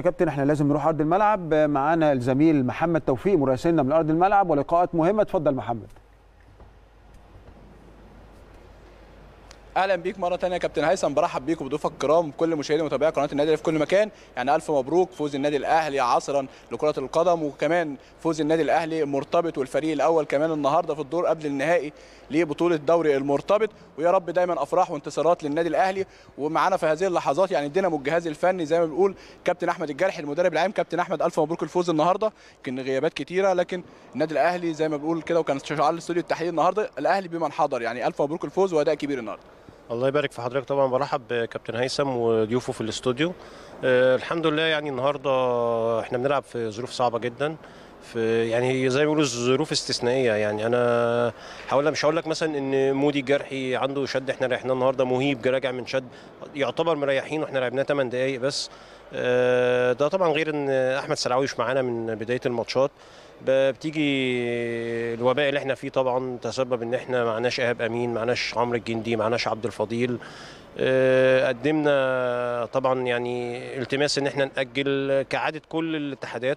يا كابتن احنا لازم نروح ارض الملعب معانا الزميل محمد توفيق مراسلنا من ارض الملعب ولقاءات مهمه اتفضل محمد اهلا بيك مره ثانيه يا كابتن هيثم برحب بيك وبضيوفك الكرام كل مشاهدي ومتابعي قناه النادي في كل مكان يعني الف مبروك فوز النادي الاهلي عصرا لكره القدم وكمان فوز النادي الاهلي المرتبط والفريق الاول كمان النهارده في الدور قبل النهائي لبطوله دوري المرتبط ويا رب دايما افراح وانتصارات للنادي الاهلي ومعانا في هذه اللحظات يعني ادينا الجهاز الفني زي ما بنقول كابتن احمد الجرحي المدرب العام كابتن احمد الف مبروك الفوز النهارده يمكن غيابات كتيره لكن النادي الاهلي زي ما بنقول كده وكان شعار الاستوديو التحليل النهارده الاهلي بمن حضر يعني الف مبروك الفوز واداء كبير النهارده الله يبارك في حضرتك طبعا برحب بكابتن هيثم وضيوفه في الاستوديو آه الحمد لله يعني النهارده احنا بنلعب في ظروف صعبه جدا في يعني زي ما بيقولوا ظروف استثنائيه يعني انا هقول مش هقول لك مثلا ان مودي الجرحي عنده شد احنا ريحناه النهارده مهيب راجع من شد يعتبر مريحين واحنا لعبناه 8 دقائق بس آه ده طبعا غير ان احمد سلعوي مش معانا من بدايه الماتشات بتيجي الوباء اللي احنا فيه طبعا تسبب ان احنا معناش ايهاب امين معناش عمرو الجندي معناش عبد الفضيل اه قدمنا طبعا يعني التماس ان احنا ناجل كعاده كل الاتحادات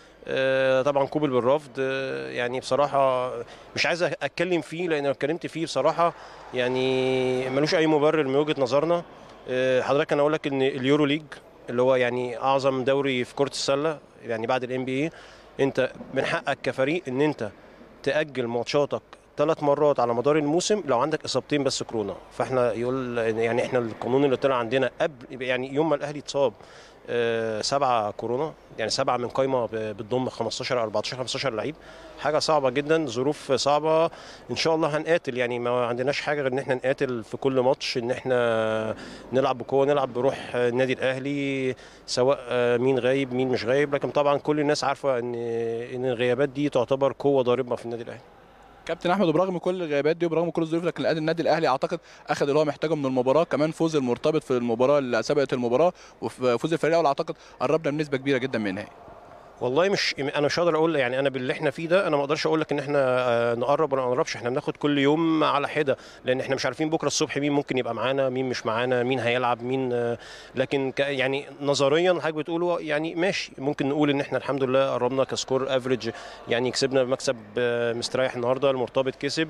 اه طبعا قوبل بالرفض اه يعني بصراحه مش عايز اتكلم فيه لان لو اتكلمت فيه بصراحه يعني ملوش اي مبرر من وجهه نظرنا حضرتك انا اقول لك ان اليورو ليج اللي هو يعني اعظم دوري في كره السله يعني بعد الام بي اي انت من حقك كفريق ان انت تاجل ماتشاتك ثلاث مرات على مدار الموسم لو عندك اصابتين بس كورونا فاحنا يقول يعني احنا القانون اللي طلع عندنا قبل يعني يوم ما الاهلي اتصاب آه سبعه كورونا يعني سبعه من قايمه بتضم 15 14 15 لعيب حاجه صعبه جدا ظروف صعبه ان شاء الله هنقاتل يعني ما عندناش حاجه غير ان احنا نقاتل في كل ماتش ان احنا نلعب بقوه نلعب بروح النادي الاهلي سواء مين غايب مين مش غايب لكن طبعا كل الناس عارفه ان ان الغيابات دي تعتبر قوه ضاربه في النادي الاهلي كابتن احمد وبرغم كل الغيابات دي وبرغم كل الظروف لكن النادي الاهلي اعتقد اخذ اللي هو محتاجه من المباراه كمان فوز المرتبط في المباراه اللي سبقت المباراه وفوز الفريق الاول اعتقد قربنا بنسبه كبيره جدا من النهائي والله مش انا مش هقدر اقول يعني انا باللي احنا فيه ده انا ما اقدرش اقول لك ان احنا نقرب ولا ما نقربش احنا بناخد كل يوم على حده لان احنا مش عارفين بكره الصبح مين ممكن يبقى معانا مين مش معانا مين هيلعب مين لكن يعني نظريا حضرتك بتقولوا يعني ماشي ممكن نقول ان احنا الحمد لله قربنا كسكور افريج يعني كسبنا مكسب مستريح النهارده المرتبط كسب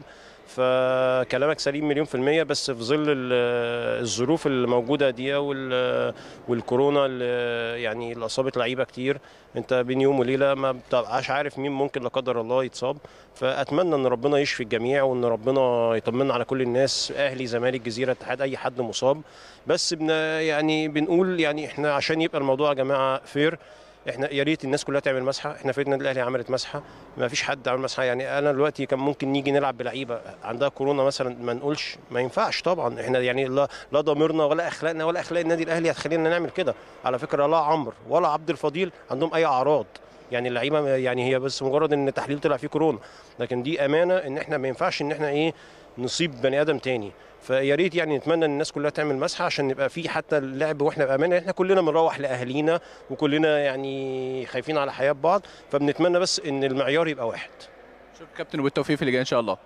فكلامك سليم مليون في المية بس في ظل الظروف اللي موجودة دي والكورونا اللي يعني اللي أصابت لعيبة كتير أنت بين يوم وليلة ما بتبقاش عارف مين ممكن لا قدر الله يتصاب فأتمنى إن ربنا يشفي الجميع وإن ربنا يطمنا على كل الناس أهلي زمالك جزيرة اتحاد أي حد مصاب بس بن يعني بنقول يعني إحنا عشان يبقى الموضوع يا جماعة فير احنا يا ريت الناس كلها تعمل مسحه احنا فرقه النادي الاهلي عملت مسحه ما فيش حد عمل مسحه يعني انا دلوقتي كان ممكن نيجي نلعب بلعيبه عندها كورونا مثلا ما نقولش ما ينفعش طبعا احنا يعني لا لا ضميرنا ولا اخلاقنا ولا اخلاق النادي الاهلي هتخلينا نعمل كده على فكره لا عمرو ولا عبد الفضيل عندهم اي اعراض يعني اللعيبه يعني هي بس مجرد ان التحليل طلع فيه كورونا لكن دي امانه ان احنا ما ينفعش ان احنا ايه نصيب بني ادم تاني فيا ريت يعني نتمنى ان الناس كلها تعمل مسحه عشان نبقى في حتى اللعب واحنا بامانه احنا كلنا بنروح لاهالينا وكلنا يعني خايفين على حياه بعض فبنتمنى بس ان المعيار يبقى واحد شوف كابتن وبالتوفيق في اللي جاي ان شاء الله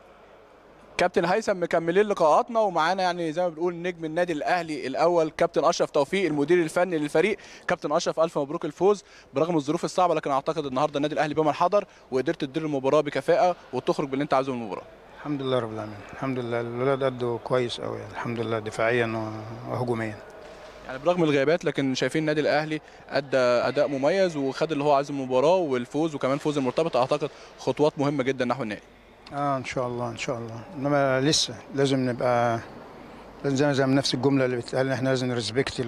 كابتن هيثم مكملين لقاءاتنا ومعانا يعني زي ما بنقول نجم النادي الاهلي الاول كابتن اشرف توفيق المدير الفني للفريق كابتن اشرف الف مبروك الفوز برغم الظروف الصعبه لكن اعتقد النهارده النادي الاهلي بما حضر وقدرت تدير المباراه بكفاءه وتخرج باللي انت عايزه من المباراه الحمد لله رب العالمين الحمد لله الولاد أدوا كويس قوي الحمد لله دفاعيا وهجوميا يعني برغم الغيابات لكن شايفين النادي الاهلي ادى اداء مميز وخد اللي هو عايزه من المباراه والفوز وكمان فوز المرتبط اعتقد خطوات مهمه جدا نحو النهائي اه ان شاء الله ان شاء الله انما لسه لازم نبقى لازم زي زي نفس الجمله اللي بتقال ان احنا لازم نرسبكت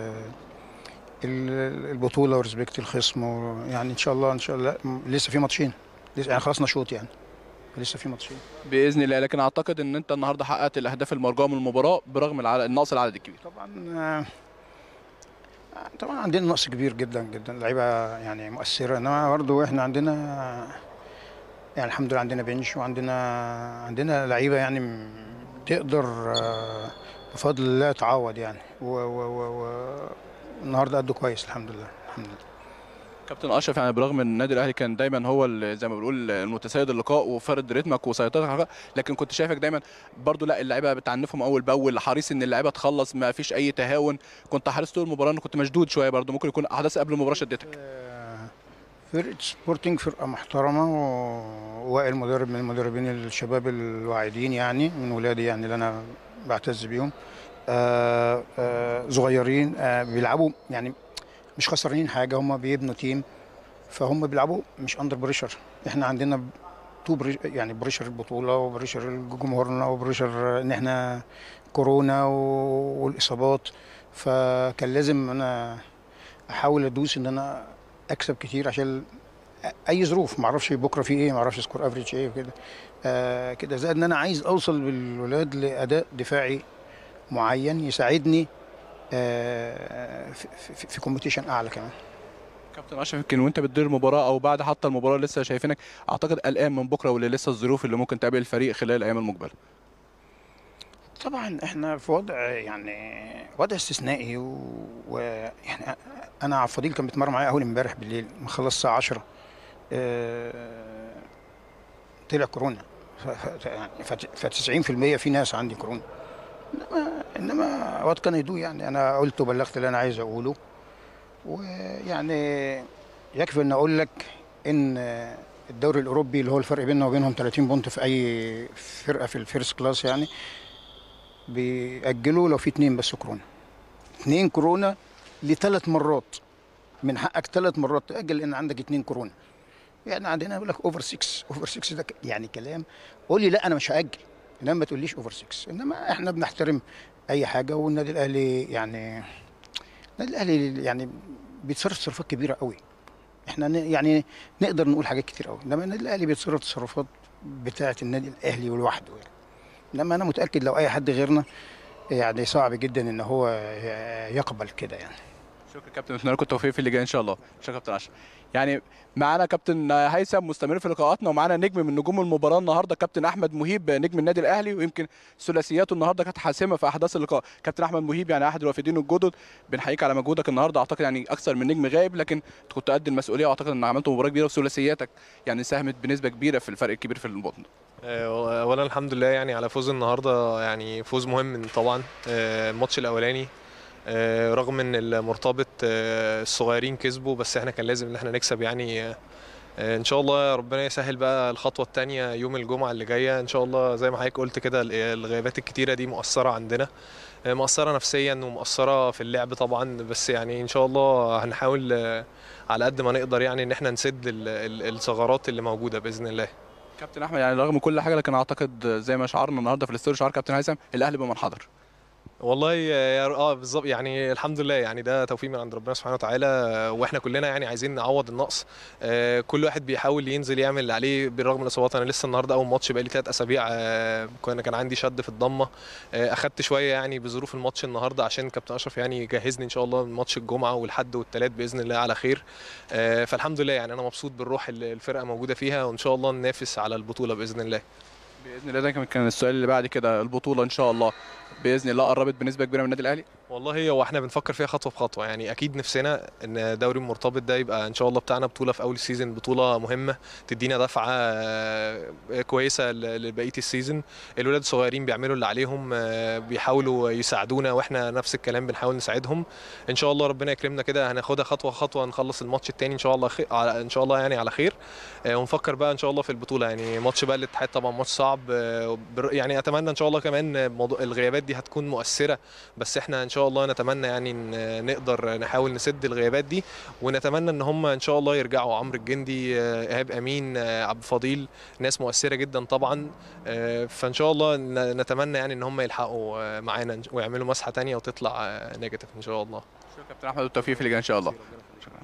البطوله ورسبكت الخصم يعني ان شاء الله ان شاء الله لسه في ماتشين لسه يعني خلصنا شوط يعني لسه في ماتشين باذن الله لكن اعتقد ان انت النهارده حققت الاهداف المرجوه من المباراه برغم النقص العدد الكبير طبعا طبعا عندنا نقص كبير جدا جدا لعيبه يعني مؤثره انما برضه احنا عندنا يعني الحمد لله عندنا بنش وعندنا عندنا لعيبه يعني تقدر بفضل الله تعوض يعني و و و و النهارده ادوا كويس الحمد لله الحمد لله كابتن اشرف يعني برغم ان النادي الاهلي كان دايما هو ال- زي ما بنقول المتسيد اللقاء وفرض رتمك وسيطرتك على اللقاء، لكن كنت شايفك دايما برضو لا اللعيبه بتعنفهم اول باول حريص ان اللعيبه تخلص ما فيش اي تهاون كنت حريص طول المباراه ان كنت مشدود شويه برضو ممكن يكون احداث قبل المباراه شدتك آه، فرقة سبورتنج فرقة محترمة ووائل مدرب من المدربين الشباب الواعدين يعني من ولادي يعني اللي أنا بعتز بيهم آه، آه، صغيرين آه، بيلعبوا يعني مش خسرانين حاجة هم بيبنوا تيم فهم بيلعبوا مش اندر بريشر احنا عندنا تو بري يعني بريشر البطولة وبريشر جمهورنا وبريشر ان احنا كورونا و- والاصابات فكان لازم انا احاول ادوس ان انا اكسب كتير عشان اي ظروف ما اعرفش بكره في ايه ما اعرفش سكور افريج ايه وكده آه كده زائد ان انا عايز اوصل بالولاد لاداء دفاعي معين يساعدني آه في, في, في كومبيتيشن اعلى كمان كابتن اشرف يمكن وانت بتدير المباراه او بعد حتى المباراه لسه شايفينك اعتقد قلقان من بكره واللي لسه الظروف اللي ممكن تقابل الفريق خلال الايام المقبله طبعا احنا في وضع يعني وضع استثنائي و- ويعني انا عبد الفضيل كان بيتمرن معايا اول امبارح بالليل مخلص الساعه 10 آه، طلع كورونا ف- ف- يعني ف 90% في ناس عندي كورونا انما انما وات كان يدو يعني انا قلت وبلغت اللي انا عايز اقوله ويعني يكفي ان اقول لك ان الدوري الاوروبي اللي هو الفرق بيننا وبينهم 30 بونت في اي فرقه في الفيرست كلاس يعني بيأجلوا لو في اتنين بس كورونا اتنين كورونا لثلاث مرات من حقك ثلاث مرات تأجل لأن عندك اتنين كورونا يعني عندنا يقول لك اوفر 6 اوفر 6 ده ك- يعني كلام قول لي لا انا مش هأجل انما ما تقوليش اوفر 6 انما احنا بنحترم اي حاجه والنادي الاهلي يعني النادي الاهلي يعني بيتصرف تصرفات كبيره قوي احنا ن- يعني نقدر نقول حاجات كتير قوي انما النادي الاهلي بيتصرف تصرفات بتاعه النادي الاهلي لوحده يعني انما انا متاكد لو اي حد غيرنا يعني صعب جدا ان هو يقبل كده يعني شكرا كابتن نتمنى لكم التوفيق في اللي جاي ان شاء الله شكرا كابتن اشرف يعني معانا كابتن هيثم مستمر في لقاءاتنا ومعانا نجم من نجوم المباراه النهارده كابتن احمد مهيب نجم النادي الاهلي ويمكن ثلاثياته النهارده كانت حاسمه في احداث اللقاء كابتن احمد مهيب يعني احد الوافدين الجدد بنحييك على مجهودك النهارده اعتقد يعني اكثر من نجم غايب لكن كنت قد المسؤوليه واعتقد ان عملت مباراه كبيره وثلاثياتك يعني ساهمت بنسبه كبيره في الفرق الكبير في البطن آه، اولا الحمد لله يعني على فوز النهارده يعني فوز مهم طبعا آه، الماتش الاولاني آه، رغم ان المرتبط آه، الصغيرين كسبوا بس احنا كان لازم ان احنا نكسب يعني آه، آه، ان شاء الله ربنا يسهل بقى الخطوه الثانيه يوم الجمعه اللي جايه ان شاء الله زي ما حضرتك قلت كده ال- الغيابات الكتيره دي مؤثره عندنا آه، مؤثره نفسيا ومؤثره في اللعب طبعا بس يعني ان شاء الله هنحاول آه، على قد ما نقدر يعني ان احنا نسد ال- ال- الثغرات اللي موجوده باذن الله كابتن احمد يعني رغم كل حاجه لكن اعتقد زي ما شعرنا النهارده في الاستوديو شعار كابتن هيثم الاهلي بمن حضر والله يا اه بالظبط يعني الحمد لله يعني ده توفيق من عند ربنا سبحانه وتعالى واحنا كلنا يعني عايزين نعوض النقص آه، كل واحد بيحاول ينزل يعمل اللي عليه بالرغم من الاصابات انا لسه النهارده اول ماتش بقالي ثلاث اسابيع آه، كان كان عندي شد في الضمه آه، اخدت شويه يعني بظروف الماتش النهارده عشان كابتن اشرف يعني يجهزني ان شاء الله ماتش الجمعه والحد والثلاث باذن الله على خير آه، فالحمد لله يعني انا مبسوط بالروح اللي الفرقه موجوده فيها وان شاء الله ننافس على البطوله باذن الله باذن الله ده كان- كان السؤال اللي بعد كده البطوله ان شاء الله باذن الله قربت بنسبه كبيره من النادي الاهلي والله هو احنا بنفكر فيها خطوه بخطوه يعني اكيد نفسنا ان دوري المرتبط ده يبقى ان شاء الله بتاعنا بطوله في اول السيزون بطوله مهمه تدينا دفعه آه، كويسه ل- لبقيه السيزون الولاد الصغيرين بيعملوا اللي عليهم آه، بيحاولوا يساعدونا واحنا نفس الكلام بنحاول نساعدهم ان شاء الله ربنا يكرمنا كده هناخدها خطوه خطوه نخلص الماتش التاني ان شاء الله خير ان شاء الله يعني على خير آه، ونفكر بقى ان شاء الله في البطوله يعني ماتش بقى الاتحاد طبعا ماتش صعب آه، بر- يعني اتمنى ان شاء الله كمان موضوع الغيابات دي هتكون مؤثره بس احنا ان شاء الله نتمنى يعني إن نقدر نحاول نسد الغيابات دي ونتمنى ان هم ان شاء الله يرجعوا عمرو الجندي آه، ايهاب امين آه، عبد الفضيل ناس مؤثره جدا طبعا آه، فان شاء الله ن- نتمنى يعني ان هم يلحقوا آه، معانا ويعملوا مسحه تانية وتطلع نيجاتيف ان شاء الله شكرا كابتن احمد والتوفيق في اللي جاي ان شاء الله شكرا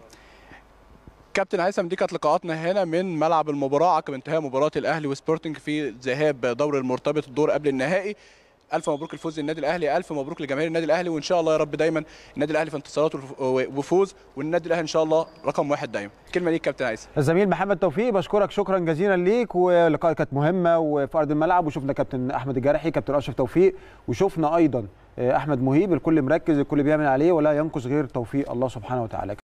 كابتن هيثم دي كانت لقاءاتنا هنا من ملعب المباراه عقب انتهاء مباراه الاهلي وسبورتنج في ذهاب دور المرتبط الدور قبل النهائي الف مبروك الفوز للنادي الاهلي الف مبروك لجماهير النادي الاهلي وان شاء الله يا رب دايما النادي الاهلي في انتصارات وف- وفوز والنادي الاهلي ان شاء الله رقم واحد دايما كلمه ليك كابتن هيثم الزميل محمد توفيق بشكرك شكرا جزيلا ليك ولقاء كانت مهمه وفي ارض الملعب وشفنا كابتن احمد الجرحي كابتن اشرف توفيق وشفنا ايضا آه، احمد مهيب الكل مركز الكل بيعمل عليه ولا ينقص غير توفيق الله سبحانه وتعالى